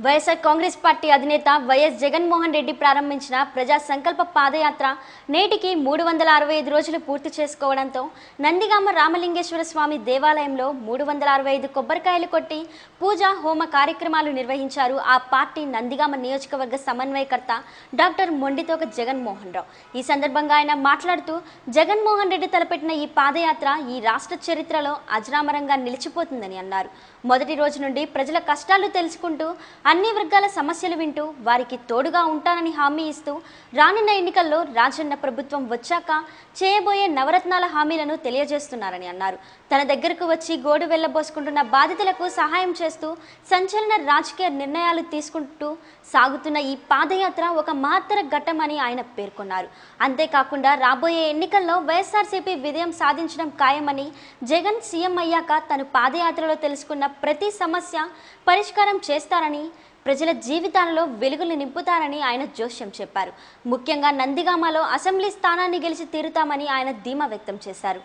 YSR Congress party అధినేత వైఎస్ జగన్మోహన్ రెడ్డి ప్రారంభించిన ప్రజా సంకల్ప పాదయాత్ర నేటికి మూడు వందల అరవై ఐదు రోజులు పూర్తి చేసుకోవడంతో నందిగామ రామలింగేశ్వర స్వామి దేవాలయంలో మూడు వందల అరవై ఐదు కొబ్బరికాయలు కొట్టి పూజ హోమ కార్యక్రమాలు నిర్వహించారు ఆ పార్టీ నందిగామ నియోజకవర్గ సమన్వయకర్త డాక్టర్ మొండితోక జగన్మోహన్ రావు ఈ సందర్భంగా ఆయన మాట్లాడుతూ జగన్మోహన్ రెడ్డి తలపెట్టిన ఈ పాదయాత్ర ఈ రాష్ట్ర చరిత్రలో అజరామరంగా నిలిచిపోతుందని అన్నారు మొదటి రోజు నుండి ప్రజల కష్టాలు తెలుసుకుంటూ అన్ని వర్గాల సమస్యలు వింటూ వారికి తోడుగా ఉంటానని హామీ ఇస్తూ రానున్న ఎన్నికల్లో రాజన్న ప్రభుత్వం వచ్చాక చేయబోయే నవరత్నాల హామీలను తెలియజేస్తున్నారని అన్నారు తన దగ్గరకు వచ్చి గోడు వెళ్లబోసుకుంటున్న బాధితులకు సహాయం చేస్తూ సంచలన రాజకీయ నిర్ణయాలు తీసుకుంటూ సాగుతున్న ఈ పాదయాత్ర ఒక మహత్తర ఘట్టమని ఆయన పేర్కొన్నారు అంతేకాకుండా రాబోయే ఎన్నికల్లో వైఎస్ఆర్సీపీ విజయం సాధించడం ఖాయమని జగన్ సీఎం అయ్యాక తను పాదయాత్రలో తెలుసుకున్న ప్రతి సమస్య పరిష్కారం చేస్తారని ప్రజల జీవితాలలో వెలుగులు నింపుతారని ఆయన జోస్యం చెప్పారు ముఖ్యంగా నందిగామలో అసెంబ్లీ స్థానాన్ని గెలిచి తీరుతామని ఆయన ధీమా వ్యక్తం చేశారు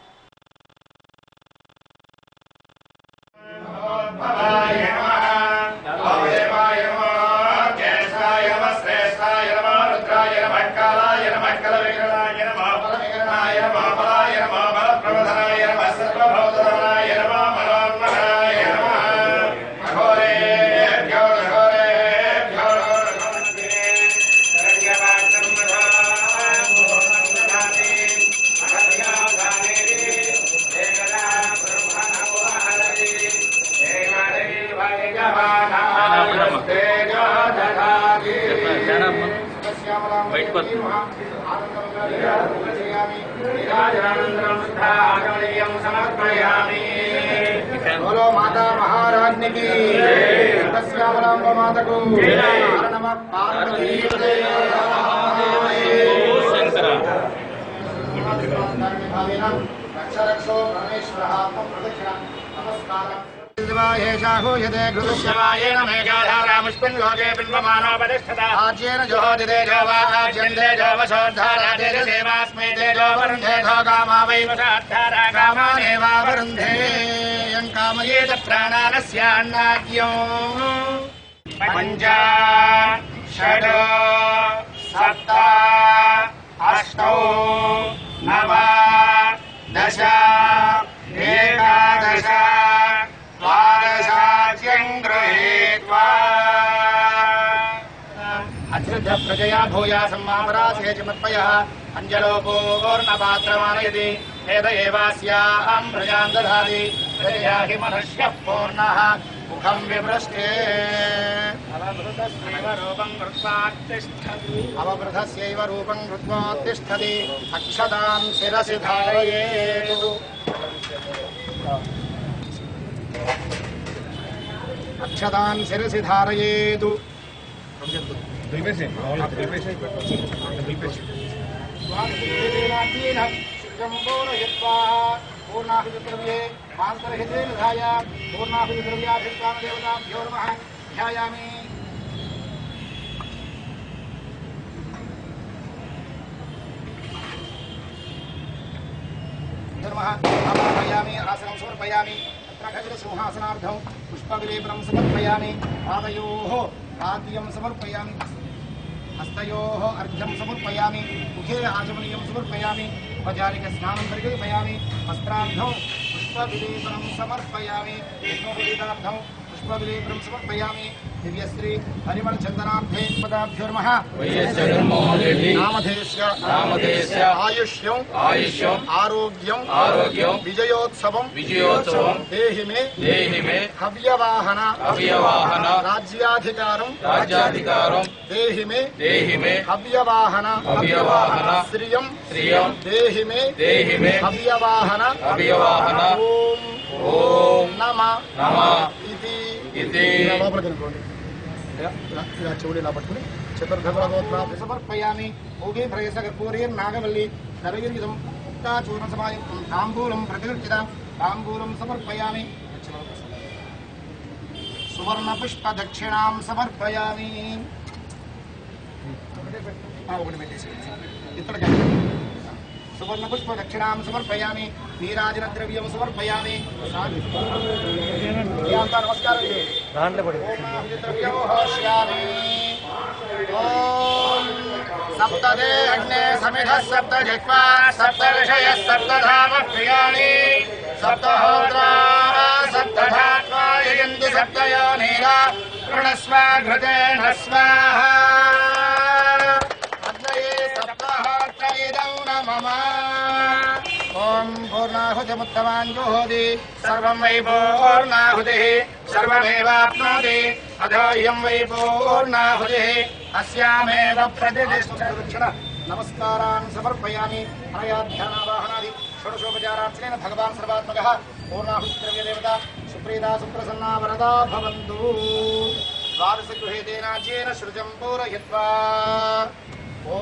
బయటకు వస్తుంది బోలో మాతా మహారాజ్నికి శ్యామలాంబ మాతకు నమ పార్వతీ శంకర రక్షరక్షో పరమేశ్వర ప్రదక్షిణ నమస్కారం శివాయేషాహూయతే గృహశ్యవాయేన మేఘాధారాముష్మిన్ లోకే బింబమానోపతిష్ఠత ఆజ్యేన జోహోదితే జోవాజ్యందే జోవశోద్ధారాజే దేవాస్మే తేజో వరుణే కామా వై వశాద్ధారా కామానేవా వరుణే యం కామయేత ప్రాణానస్యాన్నాద్యం పంచ షడ్ సప్త అష్టౌ నవ దశ ఏకాదశ ద్వాదశాచ్యం గృహీత్వా అశ్రద్ధ ప్రజయా భూయా సమ్మాపరాశేషమత్పయ అంజలో పూర్ణపాత్రమానయతి వేద ఏవాస్యాం ప్రజాం దధాతి ప్రజయా హి మనుష్య పూర్ణః ముఖం విభృష్టే అవబృతస్యైవ రూపం కృత్వాతిష్ఠతి అవబృతస్యైవ రూపం కృత్వాతిష్ఠతి అక్షతాన్ శిరసి ధారయేతు అక్షతాన్ శిరసి ధారయేతు పూర్ణాహుద్రవ్యే మాంతరహితే నిధాయ పూర్ణాహుద్రవ్యాభిష్టానదేవతాభ్యో నమ ధ్యాయామి धर्मः आवाहयामि आसनं समर्पयामि तत्र खचितसिंहासनार्थं पुष्पविलेपनं समर्पयामि पादयोः आद्यं समर्पयामि हस्तयोः अर्घ्यं समर्पयामि मुखे आचमनीयं समर्पयामि औपचारिकस्नानं परिकल्पयामि वस्त्रार्धौ पुष्पविलेपनं समर्पयामि विष्णुविलेपनार्थं पुष्पविलेपनं समर्पयामि दिव्यश्री परिमलचन्दनार्थे पदाभ्यो नमः వైఎస్ జగన్మోహన్ రెడ్డి नामधेयस्य నామధేయస్య आयुष्यं ఆయుష్యం ఆరోగ్యం ఆరోగ్యం విజయోత్సవం విజయోత్సవం దేహి మే దేహి మే హవ్యవాహన అవ్యవాహన రాజ్యాధికారం రాజ్యాధికారం దేహి మే దేహి మే హవ్యవాహన అవ్యవాహన శ్రియం శ్రియం దేహి మే దేహి మే హవ్యవాహన అవ్యవాహన ఓం ఓం నమ నమ ఇది ఇది ఇలా లోపలికి అనుకోండి ఇలా ఇలా- ఇలా చెవులు ఇలా పట్టుకుని చతుర్థగోత్రాభ్య సమర్పయామి భోగి ప్రయస కర్పూరీర్ నాగవల్లి నరగిరిదం ముక్తాచూర్ణ సమాయం తాంబూలం ప్రతిగృహిత తాంబూలం సమర్పయామి సువర్ణ పుష్ప దక్షిణాం సమర్పయామి ఆ, ఒకటి పెట్టేసి ఇక్కడ సువర్ణ పుష్ప దక్షిణాం సమర్పయామి నీరాజన ద్రవ్యం సమర్పయామి సాధు. ఏ అంతా నమస్కారం చేయండి. ఓం నాభిజ ద్రవ్యమో శ్యామ सप्तदे अग्ने समिधः सप्त जिह्वा सप्त ऋषयः सप्तधाम प्रियाणि सप्तहोत्रा सप्तधात्मा यजन्ति सप्तयो नीला कृणस्व घृतेन स्वाहा अग्नये सप्तहोत्र इदं न मम ॐ पूर्णाहुतिमुत्तमान् जुहोति सर्वं वै पूर्णाहुतिः सर्वमेवाप्नोति अधो इयं वै पूर्णाहुतिः अस्यामेव प्रतिष्ठित नमस्कारान् समर्पयामि अनयाध्यानावाहनादि षोडशोपचारार्चनेन भगवान् सर्वात्मकः पूर्णाहुतिद्रव्यदेवता सुप्रीता सुप्रसन्ना वरदा भवन्तु द्वादशगृहे तेनाज्येन सृजं पूरयित्वा ओ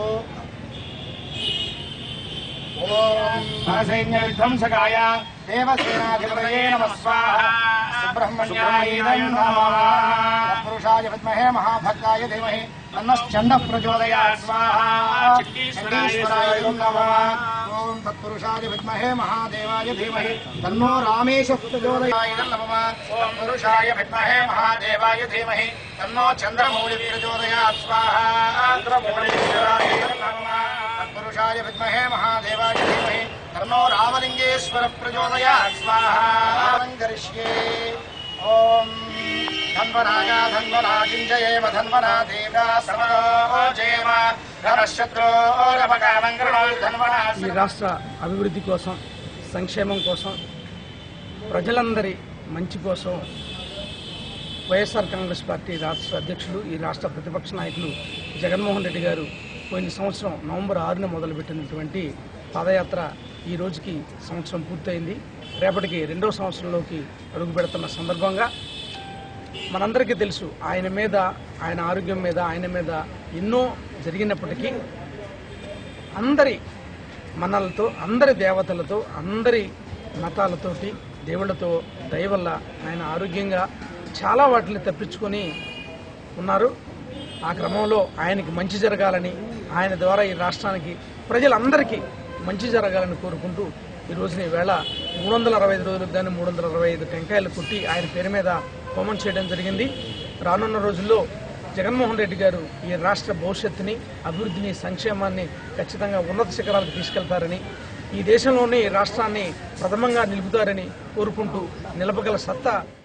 सैन्यविध्वंसकाय देवसेनाधिपतये नमः स्वाहा सुब्रह्मण्याय नमः पुरुषाय विद्महे महाभक्ताय धीमहि तन्नश्चण्डः प्रचोदयात् स्वाहा चण्डीश्वराय नमः ॐ तत्पुरुषाय विद्महे महादेवाय धीमहि तन्नो रामेशः प्रचोदयाय नमः ॐ पुरुषाय विद्महे महादेवाय धीमहि तन्नो चन्द्रमौलिप्रचोदयात् स्वाहा चन्द्रमौलीश्वराय नमः तत्पुरुषाय विद्महे महादेवाय धीमहि तन्नो रामलिङ्गेश्वर प्रचोदयात् स्वाहा करिष्ये ॐ धन्वराजा धन्वराजिञ्जयेम धन्वरा देवा समरो जयम घनशत्रोरपकामङ्गलो धन्वरा ఈ రాష్ట్ర అభివృద్ధి కోసం సంక్షేమం కోసం ప్రజలందరి మంచి కోసం వైఎస్ఆర్ కాంగ్రెస్ పార్టీ రాష్ట్ర అధ్యక్షులు ఈ రాష్ట్ర ప్రతిపక్ష నాయకులు జగన్మోహన్ రెడ్డి గారు పోయిన సంవత్సరం నవంబర్ ఆరున మొదలుపెట్టినటువంటి పాదయాత్ర ఈ రోజుకి సంవత్సరం పూర్తయింది రేపటికి రెండో సంవత్సరంలోకి అడుగు పెడుతున్న సందర్భంగా మనందరికీ తెలుసు ఆయన మీద ఆయన ఆరోగ్యం మీద ఆయన మీద ఎన్నో జరిగినప్పటికీ అందరి మనలతో అందరి దేవతలతో అందరి మతాలతోటి దేవుళ్ళతో దయ వల్ల ఆయన ఆరోగ్యంగా చాలా వాటిని తప్పించుకొని ఉన్నారు ఆ క్రమంలో ఆయనకి మంచి జరగాలని ఆయన ద్వారా ఈ రాష్ట్రానికి ప్రజలందరికీ మంచి జరగాలని కోరుకుంటూ ఈ రోజున ఈవేళ మూడు వందల అరవై ఐదు రోజులకు కానీ మూడు వందల అరవై ఐదు టెంకాయలు కొట్టి ఆయన పేరు మీద హోమం చేయడం జరిగింది రానున్న రోజుల్లో జగన్మోహన్ రెడ్డి గారు ఈ రాష్ట్ర భవిష్యత్తుని అభివృద్ధిని సంక్షేమాన్ని ఖచ్చితంగా ఉన్నత శిఖరాలకు తీసుకెళ్తారని ఈ దేశంలోని రాష్ట్రాన్ని ప్రథమంగా నిలుపుతారని కోరుకుంటూ నిలపగల సత్తా